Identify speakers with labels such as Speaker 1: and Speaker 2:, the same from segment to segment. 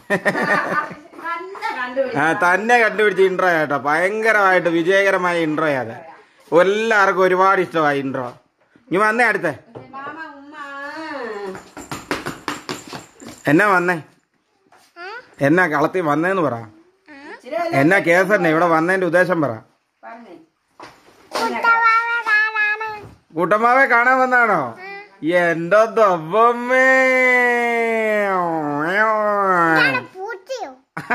Speaker 1: തന്നെ കണ്ടുപിടിച്ചു
Speaker 2: ആ തന്നെ കണ്ടുപിടിച്ച ഇൻട്രോ കേട്ടോ ഭയങ്കരമായിട്ട് വിജയകരമായ ഇൻട്രോ അത് എല്ലാവർക്കും ഒരുപാട് ഇഷ്ടമായി ഇൻട്രോ ഇനി വന്നേ അടുത്തേ
Speaker 1: മാമ ഉമ്മ
Speaker 2: എന്നാ വന്നേ എന്നാ കളത്തി വന്നേന്ന് പറ
Speaker 1: ഇച്ചിരി
Speaker 2: എന്നാ കേസ് തന്നെ ഇവിടെ വന്നതിന്റെ ഉദ്ദേശം പറ
Speaker 1: പറഞ്ഞേ
Speaker 2: കൂട്ടമ്മാവെ കാണാൻ വന്നാണോ എന്റെ ദവമ്മേ
Speaker 3: പൂച്ചയോ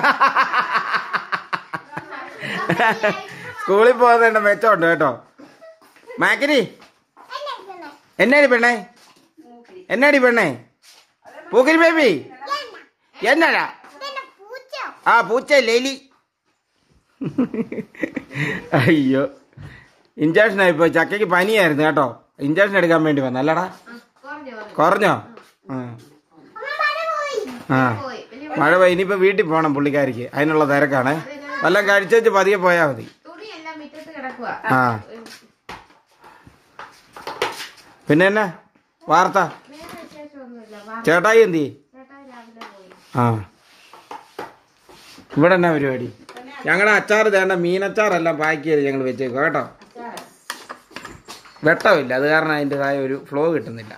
Speaker 2: സ്കൂളിൽ പോകുന്നതിന്റെ മെച്ചമുണ്ട് കേട്ടോ മാക്കിരി എന്നാടി പെണ്ണേ എന്നാടി പെണ്ണേ പൂക്കിരി ബേബി എന്നാടാ
Speaker 3: പൂച്ചയോ
Speaker 2: ആ പൂച്ച ലേലി അയ്യോ ഇഞ്ചക്ഷൻ ആയിപ്പോ ചക്കയ്ക്ക് പനിയായിരുന്നു കേട്ടോ ഇഞ്ചക്ഷൻ എടുക്കാൻ വേണ്ടി വന്നു അല്ലടാ
Speaker 1: കുറഞ്ഞു കുറഞ്ഞു
Speaker 2: കുറഞ്ഞോ ആ. ആ
Speaker 1: പോയി വലിയ
Speaker 2: മഴ പോയി ഇനിയിപ്പോ വീട്ടിൽ പോകണം പുള്ളിക്കാരിക്ക് അതിനുള്ള തിരക്കാണ് വല്ലതും കഴിച്ചേച്ച് പതിയെ പോയാൽ മതി
Speaker 1: തുണിയെല്ലാം മുറ്റത്ത് കിടക്കുക
Speaker 2: ആ പിന്നെ എന്നാ വാർത്ത
Speaker 1: വേറെ വിശേഷമൊന്നുമില്ല വാ
Speaker 2: ചേട്ടായി എന്തി
Speaker 1: ചേട്ടാ രാവിലെ പോയി
Speaker 2: ആ ഇവിടെ എന്നാ പരിപാടി ഞങ്ങളുടെ അച്ചാർ തേണ്ട മീനച്ചാറെല്ലാം പാക്ക് ചെയ്ത് ഞങ്ങൾ വെച്ചേക്കും കേട്ടോ വെട്ടമില്ല അത് കാരണം അതിൻ്റെതായ ഒരു ഫ്ലോ കിട്ടുന്നില്ല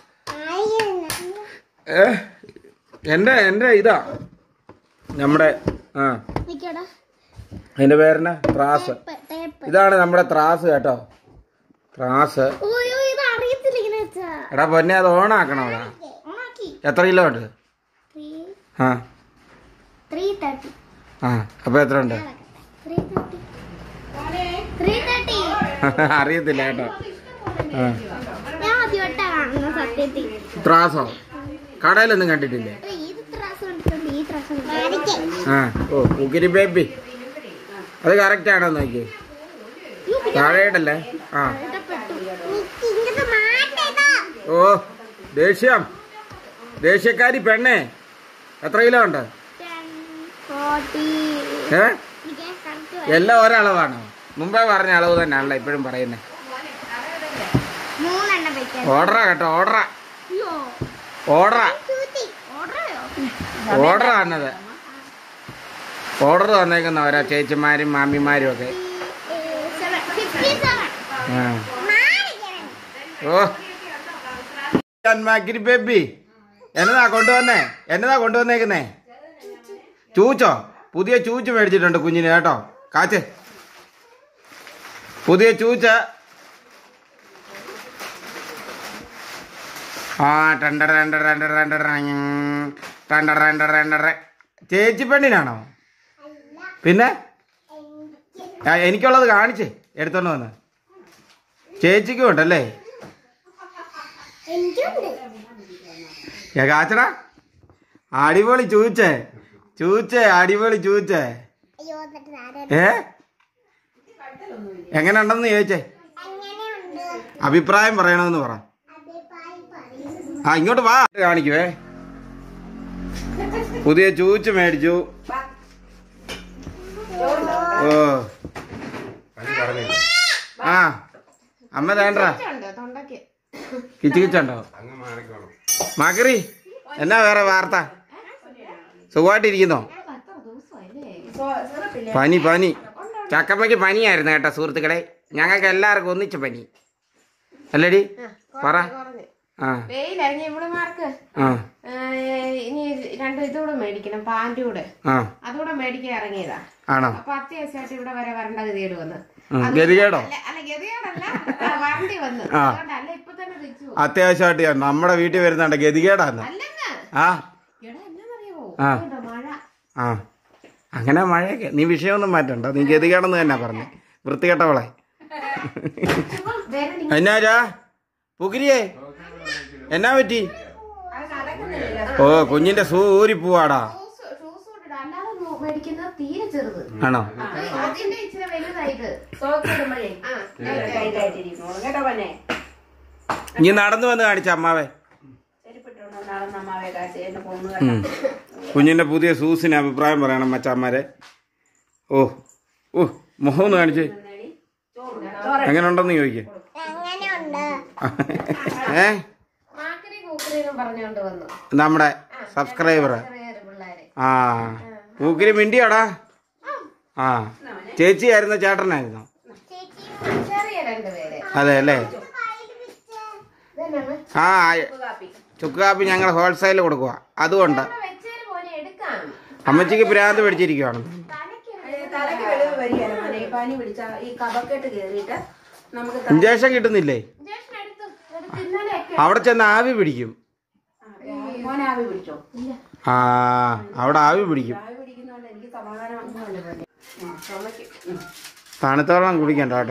Speaker 2: ഏ എൻ്റെ എൻ്റെ ഇതാ നമ്മുടെ ആ
Speaker 3: നിക്കടാ
Speaker 2: അതിൻ്റെ പേരെന്നാ ത്രാസ്
Speaker 3: ടേപ്പ്
Speaker 2: ഇതാണ് നമ്മുടെ ത്രാസ് കേട്ടോ ത്രാസ്
Speaker 3: ഓയോ ഇത് അറിയത്തില്ല ഇങ്ങനെ വെച്ചാ
Speaker 2: എടാ പൊന്നെ അത് ഓണാക്കണം അവിടെ
Speaker 3: ഓണാക്കി
Speaker 2: എത്ര കിലോ ഉണ്ട്
Speaker 3: ത്രീ
Speaker 2: ആ
Speaker 3: ത്രീ തേർട്ടി
Speaker 2: ആ അപ്പോൾ എത്ര ഉണ്ട്
Speaker 3: ത്രീ തേർട്ടി ത്രീ തേർട്ടി
Speaker 2: അറിയത്തില്ല കേട്ടോ ആ
Speaker 3: ഞാൻ ആദ്യമായിട്ടാ കാണുന്ന സത്യത്തിൽ
Speaker 2: ത്രാസോ കടയിലൊന്നും കണ്ടിട്ടില്ലേ
Speaker 3: ഏയ്, ഇത് ത്രാസ് കണ്ടിട്ടുണ്ട് ഈ ത്രാസ് കണ്ടിട്ടുണ്ട്.
Speaker 2: ആ ഓ ഉക്കിരി ബേബി അത് കറക്റ്റ് ആണോ നോക്കി താഴെയിടല്ലേ ആ
Speaker 3: ഇങ്ങനത്തെ മാറ്റേതാ
Speaker 2: ഓ ദേഷ്യം ദേഷ്യക്കാരി പെണ്ണേ എത്ര കിലോ ഉണ്ട്
Speaker 3: ഫോർട്ടി
Speaker 2: ഏ
Speaker 3: എനിക്ക് കറക്റ്റ്
Speaker 2: എല്ലാം ഒരളവാണോ മുമ്പേ പറഞ്ഞ അളവ് തന്നെയാണല്ലോ ഇപ്പോഴും പറയുന്നത്
Speaker 3: മൂന്നെണ്ണം വെക്കാൻ
Speaker 2: ഓർഡറാ കേട്ടോ ഓർഡറാ
Speaker 3: അയ്യോ
Speaker 2: ഓർഡറാ
Speaker 3: ചൂത്തി ഓർഡറോ
Speaker 2: ഓർഡർ വന്നത് ഓർഡർ വന്നേക്കുന്ന ഓരോ ചേച്ചിമാരും മാമിമാരും ഒക്കെ
Speaker 3: ഫിഫ്റ്റി സെവൻ
Speaker 2: ആ. ഓ മാക്കിരി ബേബി എന്നതാ കൊണ്ടുവന്നേ എന്നതാ കൊണ്ടുവന്നേക്കുന്നേ ചൂച്ചോ പുതിയ ചൂച്ച് മേടിച്ചിട്ടുണ്ട് കുഞ്ഞിന് കേട്ടോ കാച്ച് പുതിയ ചൂച്ച ആ ടണ്ടർ ടണ്ടർ ടണ്ടർ ടണ്ടർ ടണ്ടർ ടണ്ടർ ടണ്ടർ ചേച്ചി പെണ്ണിനാണോ പിന്നെ ആ, എനിക്കുള്ളത് കാണിച്ചേ എടുത്തോണ്ട് വന്ന് ചേച്ചിക്കും ഉണ്ടല്ലേ
Speaker 3: എനിക്കുണ്ട്
Speaker 2: ഏ, കാച്ചടാ അടിപൊളി ചൂച്ചേ ചൂച്ചേ അടിപൊളി ചൂച്ചേ
Speaker 3: അയ്യോ എന്നിട്ട് ആരാ
Speaker 2: ഏ എങ്ങനെ ഉണ്ടെന്ന് ചോദിച്ചേ
Speaker 3: അങ്ങനെയുണ്ട്
Speaker 2: അഭിപ്രായം പറയണമെന്ന് പറ
Speaker 3: അഭിപ്രായം പറയും
Speaker 2: ആ ഇങ്ങോട്ട് വാ കാണിക്കുവേ പുതിയ ചൂച്ച് മേടിച്ചു ഓ ആ അമ്മ വേണ്ട
Speaker 1: ഉണ്ട് തൊണ്ടയ്ക്ക്
Speaker 2: കിച്ചു കിച്ചുണ്ടോ മകറി എന്നാ വേറെ വാർത്ത സുഖമായിട്ടിരിക്കുന്നോ
Speaker 1: പത്തോ ദിവസമല്ലേ
Speaker 2: പനി പനി ചക്കമ്മയ്ക്ക് പനിയായിരുന്നു കേട്ടോ സുഹൃത്തുക്കളെ ഞങ്ങൾക്ക് എല്ലാവർക്കും ഒന്നിച്ച് പനി അല്ലടി പറ
Speaker 1: കുറഞ്ഞ്
Speaker 2: ആ
Speaker 1: വെയിലറിഞ്ഞ ഇവിടെ മാർക്ക്
Speaker 2: ആ
Speaker 1: ഇനി രണ്ട് ഇതുകൂടെ മേടിക്കണം പാൻറ് കൂടെ
Speaker 2: ആ
Speaker 1: അതുകൂടെ മേടിക്കാൻ ഇറങ്ങിയതാ
Speaker 2: ആണോ
Speaker 1: അപ്പൊ അത്യാവശ്യമായിട്ട് ഇവിടെ വരെ വരണ്ട ഗതികേട് വന്ന്
Speaker 2: ഉം, ഗതികേടോ
Speaker 1: അല്ല അല്ല ഗതികേടല്ല ആ, വരണ്ടി വന്ന്
Speaker 2: ആ.
Speaker 1: അതുകൊണ്ട് അല്ല ഇപ്പൊ തന്നെ തിരിച്ചു പോകും
Speaker 2: അത്യാവശ്യമായിട്ട് ഞാൻ നമ്മുടെ വീട്ടിൽ വരുന്നുണ്ട് ഗതികേടാന്ന്
Speaker 1: അല്ലെന്ന്
Speaker 2: ആ
Speaker 1: എടാ എന്നാന്നറിയോ
Speaker 2: ആ.
Speaker 1: ഇതുണ്ടോ മഴ
Speaker 2: ആ അങ്ങനെ മഴയൊക്കെ നീ വിഷയമൊന്നും മാറ്റണ്ട നീ ഗതികേടെന്ന് തന്നെ പറഞ്ഞു വൃത്തികെട്ടവളെ
Speaker 1: വേറെ നി-
Speaker 2: എന്നാരാ പുകിരിയേ എന്നാ പറ്റി
Speaker 1: അത് നടക്കുന്നില്ല
Speaker 2: ഓ കുഞ്ഞിന്റെ സൂ ഊരി പോവാടാ
Speaker 1: ഷൂസ് ഷൂസ് കൊണ്ടിട്ട് അല്ലാതെ നോ- മേടിക്കുന്നത് തീരെ ചെറുത്
Speaker 2: ആണോ
Speaker 1: അത് അതിന്റെ ഇച്ചിരി വലുതായത് ആ
Speaker 4: കേട്ടോ പന്നെ
Speaker 2: ഇനി നടന്നു വന്ന് കാണിച്ച അമ്മാവേ
Speaker 4: ചെരുപ്പിട്ടോണ്ട് നടന്ന അമ്മാവെ കാഴ്ച എന്നെ പോന്നു
Speaker 2: ഉം. കുഞ്ഞിന്റെ പുതിയ സൂസിന് അഭിപ്രായം പറയണം മച്ചാന്മാരെ ഓ ഓ മുഖം ഒന്ന് കാണിച്ച് എങ്ങനെ ഉണ്ടെന്ന് ചോദിക്കേ
Speaker 3: അങ്ങനെയുണ്ട്
Speaker 2: ഏ
Speaker 1: മാക്കരി കൂക്കരി എന്നും പറഞ്ഞുകൊണ്ട് വന്നു
Speaker 2: നമ്മുടെ സബ്സ്ക്രൈബർ
Speaker 1: ചെറിയൊരു പിള്ളേരെ
Speaker 2: ആ പൂക്കിരി മിണ്ടിയാടാ ആ ചേച്ചിയായിരുന്നോ ചേട്ടനായിരുന്നോ
Speaker 3: ചേച്ചി
Speaker 1: ചെറിയ രണ്ടുപേര്
Speaker 2: അതെ അല്ലേ
Speaker 3: പായിൽ വെച്ച്
Speaker 1: ഇതെന്നാണ്
Speaker 2: ആ
Speaker 4: കാപ്പി
Speaker 2: ചുക്ക് കാപ്പി ഞങ്ങൾ ഹോൾസെയിൽ കൊടുക്കുക അതുകൊണ്ട്
Speaker 1: ഇവിടെ വെച്ചേര് പോലെ എടുക്കാം
Speaker 2: അമ്മച്ചിക്ക് ഭ്രാന്ത് പിടിച്ചിരിക്കുവാണ്
Speaker 1: തലയ്ക്ക്
Speaker 4: തലക്ക് വെളിവ് വരികയല്ല മോനെ ഈ പനി പിടിച്ച ഈ കഫക്കെട്ട് കയറിയിട്ട് നമുക്ക് ത-
Speaker 2: ഇഞ്ചക്ഷൻ കിട്ടുന്നില്ലേ
Speaker 1: ഇഞ്ചക്ഷൻ എടുത്തു എടുത്ത് ഇന്നലെയൊക്കെ
Speaker 2: അവിടെ ചെന്ന് ആവി പിടിക്കും
Speaker 4: മോനെ ആവി പിടിച്ചോ
Speaker 2: ആ അവിടെ ആവി പിടിക്കും
Speaker 4: ആവി പിടിക്കുന്നോണ്ട് എനിക്ക് സമാധാനം ഒന്നുമില്ല മോനെ ഉം, ചുമയ്ക്ക് ഉം.
Speaker 2: തണുത്തോളം കുടിക്കണ്ട കേട്ടോ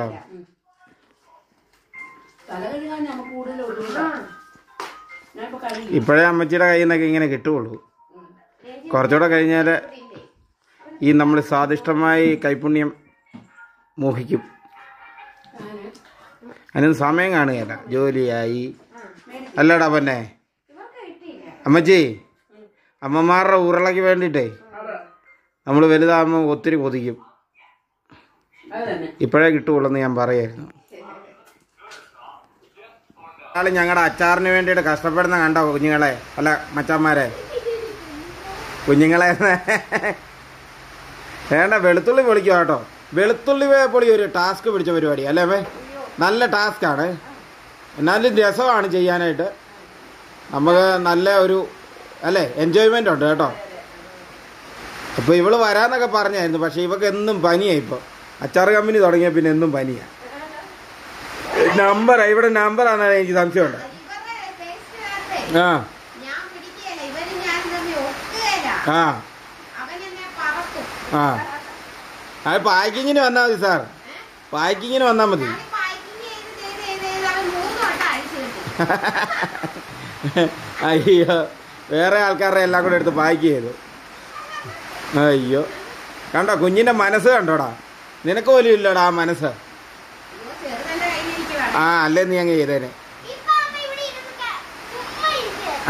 Speaker 4: തല കഴുകാൻ നമുക്ക് കൂടുതൽ ഒഴിവില്ല ഞാൻ ഇപ്പൊ കഴിയും
Speaker 2: ഇപ്പോഴേ അമ്മച്ചിയുടെ കയ്യിൽ നിന്നൊക്കെ ഇങ്ങനെ കിട്ടുകയുള്ളൂ കുറച്ചുകൂടെ കഴിഞ്ഞാൽ ഈ നമ്മൾ സ്വാദിഷ്ടമായി കൈപുണ്യം മോഹിക്കും അതിനൊന്നും സമയം കാണുകയില്ല ജോലിയായി അല്ലടാ പൊന്നെ അമ്മച്ചി അമ്മമാരുടെ ഉരുളയ്ക്ക് വേണ്ടിയിട്ടേ നമ്മൾ വലുതാകുമ്പോൾ ഒത്തിരി കൊതിക്കും
Speaker 4: അത് തന്നെ
Speaker 2: ഇപ്പോഴേ കിട്ടുകയുള്ളൂ എന്ന് ഞാൻ പറയായിരുന്നു ആള് ഞങ്ങളുടെ അച്ചാറിന് വേണ്ടിയിട്ട് കഷ്ടപ്പെടുന്ന കണ്ടോ കുഞ്ഞുങ്ങളെ അല്ല മച്ചന്മാരെ കുഞ്ഞുങ്ങളെ വേണ്ട വെളുത്തുള്ളി പൊളിക്കുക കേട്ടോ വെളുത്തുള്ളി വേ- പൊളി ഒരു ടാസ്ക് പിടിച്ച പരിപാടി അല്ലേ മേ നല്ല ടാസ്ക്കാണ് എന്നാലും രസമാണ് ചെയ്യാനായിട്ട് നമുക്ക് നല്ല ഒരു അല്ലേ എൻജോയ്മെൻ്റ് ഉണ്ട് കേട്ടോ അപ്പോൾ ഇവള് വരാന്നൊക്കെ പറഞ്ഞായിരുന്നു പക്ഷേ ഇവക്ക് എന്നും പനിയായി ഇപ്പോൾ അച്ചാർ കമ്പനി തുടങ്ങിയ പിന്നെ എന്നും പനിയാണ് നമ്പറാ ഇവിടെ നമ്പറാണ് എനിക്ക് സംശയമുണ്ട്
Speaker 1: ഇവരുടെ ടേസ്റ്റ്
Speaker 2: ആ
Speaker 1: ഞാൻ പിടിക്കുകയില്ല ഇവരും ഞാൻ തമ്മിൽ ഒക്കുകയില്ല
Speaker 2: ആ
Speaker 1: അവൻ എന്നെ പറക്കും
Speaker 2: ആ അത് പാക്കിങ്ങിന് വന്നാൽ മതി സാർ പാക്കിങ്ങിന് വന്നാൽ മതി
Speaker 1: ഞാൻ പാക്കിങ് ചെയ്ത് ചെയ്ത് ചെയ്ത് ചെയ്ത് അവൻ മൂന്ന് വട്ടം അഴിച്ചു കിട്ടും
Speaker 2: അയ്യോ വേറെ ആൾക്കാരുടെ എല്ലാം കൂടെ എടുത്ത് പാക്ക് ചെയ്തു അയ്യോ കണ്ടോ കുഞ്ഞിന്റെ മനസ്സ് കണ്ടോടാ നിനക്ക് പോലും ഇല്ലടാ ആ മനസ്സ്
Speaker 1: അയ്യോ, ചെറുതന്റെ കയ്യിലിരിക്കുവാണ്
Speaker 2: ആ അല്ലേ നീ അങ്ങ് ചെയ്തേനെ
Speaker 3: ഇപ്പൊ അമ്മ ഇവിടെ ഇരുന്ന് ക- ചുമ്മാ ഇരിക്കുക.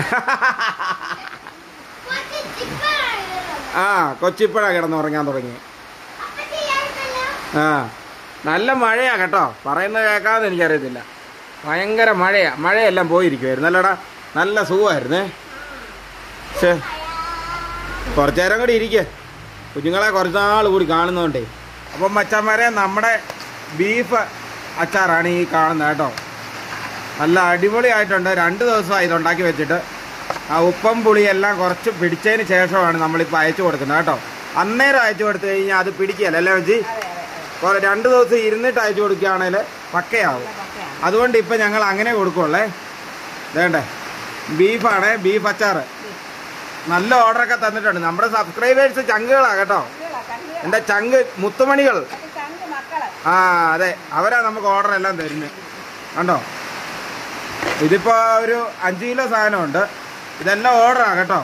Speaker 3: കൊച്ചു ചിക്കനാണ് ഇത്.
Speaker 2: ആ കൊച്ചിപ്പഴാ കിടന്നുറങ്ങാൻ തുടങ്ങി
Speaker 3: അപ്പൊ ചെയ്യാറുണ്ടല്ലോ.
Speaker 2: ആ നല്ല മഴയാ കേട്ടോ പറയുന്നത് കേൾക്കാതെ എനിക്കറിയത്തില്ല ഭയങ്കര മഴയാ മഴയെല്ലാം പോയിരിക്കുമായിരുന്നു അല്ലടാ നല്ല സുഖമായിരുന്നേ ശേ കുറച്ചു നേരം കൂടി ഇരിക്കേ കുഞ്ഞുങ്ങളെ കുറച്ച് നാൾ കൂടി കാണുന്നോണ്ടേ അപ്പം മച്ചന്മാരെ നമ്മുടെ ബീഫ് അച്ചാറാണ് ഈ കാണുന്നത് കേട്ടോ നല്ല അടിപൊളിയായിട്ടുണ്ട് രണ്ട് ദിവസമായി ഇതുണ്ടാക്കി വെച്ചിട്ട് ആ ഉപ്പും പുളിയെല്ലാം കുറച്ച് പിടിച്ചതിന് ശേഷമാണ് നമ്മളിപ്പോൾ അയച്ചു കൊടുക്കുന്നത് കേട്ടോ അന്നേരം അയച്ചു കൊടുത്തു കഴിഞ്ഞാൽ അത് പിടിക്കുകയല്ല അല്ലേ വെച്ചി കുറെ രണ്ട് ദിവസം ഇരുന്നിട്ട് അയച്ചു കൊടുക്കുകയാണെങ്കിൽ പക്കയാവും അതുകൊണ്ട് ഇപ്പം ഞങ്ങൾ അങ്ങനെ കൊടുക്കുള്ളേ വേണ്ടേ ബീഫാണ് ബീഫ് അച്ചാറ് നല്ല ഓർഡറൊക്കെ തന്നിട്ടുണ്ട് നമ്മുടെ സബ്സ്ക്രൈബേഴ്സ് ചങ്കുകളാ കേട്ടോ എൻ്റെ ചങ്ക് മുത്തുമണികൾ
Speaker 4: ചങ്ക് മക്കള്
Speaker 2: ആ അതെ അവരാ നമുക്ക് ഓർഡർ എല്ലാം തരുന്നത് കണ്ടോ ഇതിപ്പോ ഒരു അഞ്ച് കിലോ സാധനമുണ്ട് ഇതെല്ലാം ഓർഡറാ കേട്ടോ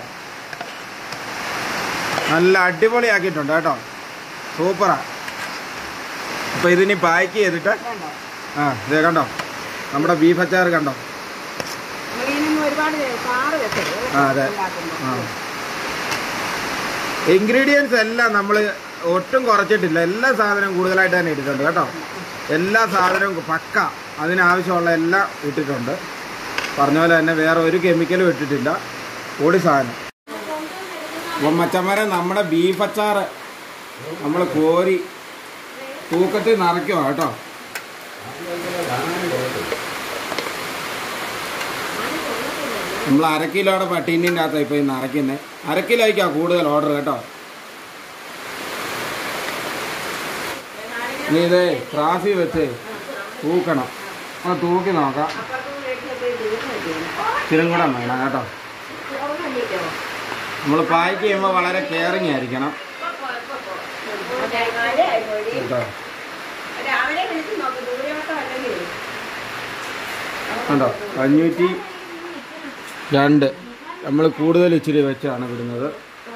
Speaker 2: നല്ല അടിപൊളിയാക്കിയിട്ടുണ്ട് കേട്ടോ സൂപ്പറാ അപ്പൊ ഇതിനി പാക്ക് ചെയ്തിട്ട് ആ ഇത് കണ്ടോ നമ്മുടെ ബീഫ് അച്ചാർ കണ്ടോ
Speaker 4: നമ്മളിതിനൊന്നും ഒരുപാട് ചാറ് വെക്കരുത്
Speaker 2: ആ അതെ
Speaker 4: ഉണ്ടാക്കുമ്പോൾ
Speaker 2: ആ ഇൻഗ്രീഡിയൻസ് എല്ലാം നമ്മൾ ഒട്ടും കുറച്ചിട്ടില്ല എല്ലാ സാധനവും കൂടുതലായിട്ട് തന്നെ ഇട്ടിട്ടുണ്ട് കേട്ടോ എല്ലാ സാധനവും പക്ക അതിനാവശ്യമുള്ള എല്ലാം ഇട്ടിട്ടുണ്ട് പറഞ്ഞ പോലെ തന്നെ വേറെ ഒരു കെമിക്കലും ഇട്ടിട്ടില്ല പൊടി സാധനം അപ്പം മച്ചന്മാരെ നമ്മുടെ ബീഫ് അച്ചാറ് നമ്മൾ കോരി തൂക്കത്തിൽ നിറയ്ക്കുക കേട്ടോ നമ്മൾ അര കിലോയുടെ പട്ടീൻ്റെ അകത്ത് ഇപ്പോൾ ഈ നിറയ്ക്കുന്നത് അര കിലോയ്ക്കാ കൂടുതൽ ഓർഡർ കേട്ടോ നീ ഇതേ ട്രാഫി വെച്ച് തൂക്കണം ആ തൂക്കി നോക്കാം ഇച്ചിരി കൂടെ വേണം കേട്ടോ നമ്മൾ പാക്ക് ചെയ്യുമ്പോൾ വളരെ കെയറിങ് ആയിരിക്കണം കേട്ടോ
Speaker 4: രാവിലെ വിളിച്ച് നോക്ക് ദൂരവട്ടം അല്ലെങ്കിൽ
Speaker 2: കണ്ടോ അഞ്ഞൂറ്റി രണ്ട് നമ്മൾ കൂടുതൽ ഇച്ചിരി വെച്ചാണ് വിടുന്നത്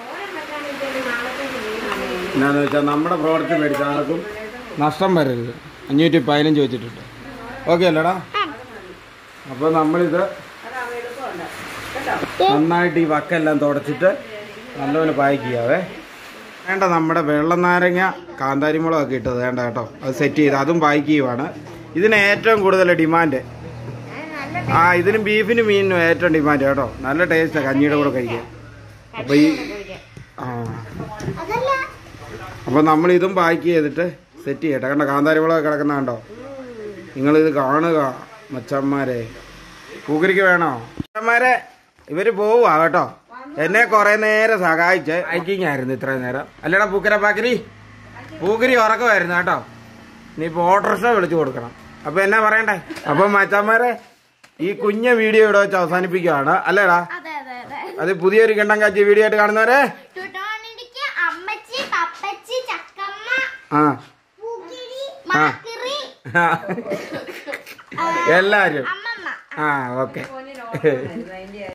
Speaker 2: എന്നാന്ന് വെച്ചാൽ നമ്മുടെ പ്രോഡക്റ്റ് മേടിച്ച ആർക്കും നഷ്ടം വരരുത് അഞ്ഞൂറ്റി പതിനഞ്ച് വെച്ചിട്ടുണ്ട് ഓക്കെ അല്ലേടാ അപ്പോൾ നമ്മളിത്
Speaker 4: അതാവുമ്പോൾ എളുപ്പമുണ്ട് കേട്ടോ
Speaker 2: നന്നായിട്ട് ഈ വക്കെല്ലാം തുടച്ചിട്ട് നല്ലപോലെ പാക്ക് ചെയ്യാവേ വേണ്ട നമ്മുടെ വെള്ളം നാരങ്ങ കാന്താരിമുളകൊക്കെ ഇട്ടത് വേണ്ട കേട്ടോ അത് സെറ്റ് ചെയ്ത് അതും പാക്ക് ചെയ്യുവാണ് ഇതിന് ഏറ്റവും കൂടുതൽ ഡിമാൻഡ് ആ ഇതിനും ബീഫിനും മീനിനും ഏറ്റവും ഡിമാൻഡ് കേട്ടോ നല്ല ടേസ്റ്റാണ് കഞ്ഞിയുടെ കൂടെ കഴിക്കാൻ അപ്പോൾ ഈ ആ
Speaker 3: അതല്ല
Speaker 2: അപ്പോൾ നമ്മൾ ഇതും പാക്ക് ചെയ്തിട്ട് സെറ്റ് ചെയ്യട്ടെ കണ്ടോ കാന്താരിമുളക് കിടക്കുന്ന കണ്ടോ നിങ്ങളിത് കാണുക മച്ചന്മാരെ പൂക്കരിക്ക് വേണോ മച്ചന്മാരെ ഇവര് പോവുക കേട്ടോ എന്നെ കുറെ നേരം സഹായിച്ച് ഹൈക്കിങ് ആയിരുന്നു ഇത്രയും നേരം അല്ലടാ പൂക്കര പാക്കരി പൂക്കരി ഉറക്കമായിരുന്നു കേട്ടോ നീ ഇപ്പോൾ ഓട്ടോറിക്ഷ വിളിച്ചു കൊടുക്കണം അപ്പൊ എന്നാ പറയണ്ടേ അപ്പൊ മച്ചന്മാരെ ഈ കുഞ്ഞ വീഡിയോ ഇവിടെ വെച്ച് അവസാനിപ്പിക്കുകയാണ് അല്ലേടാ
Speaker 3: അതെ അതെ അതെ
Speaker 2: അത് പുതിയൊരു കിണ്ടം കാച്ചി വീഡിയോ ആയിട്ട് കാണുന്നവരെ
Speaker 3: ടുട്ടോണിക്ക് അമ്മച്ചി പപ്പച്ചി ചക്കമ്മ
Speaker 2: ആ
Speaker 3: പൂക്കിരി
Speaker 2: ആ.
Speaker 3: മാക്കിറി
Speaker 2: എല്ലാരും
Speaker 3: അമ്മമ്മ
Speaker 2: ആ ഓക്കെ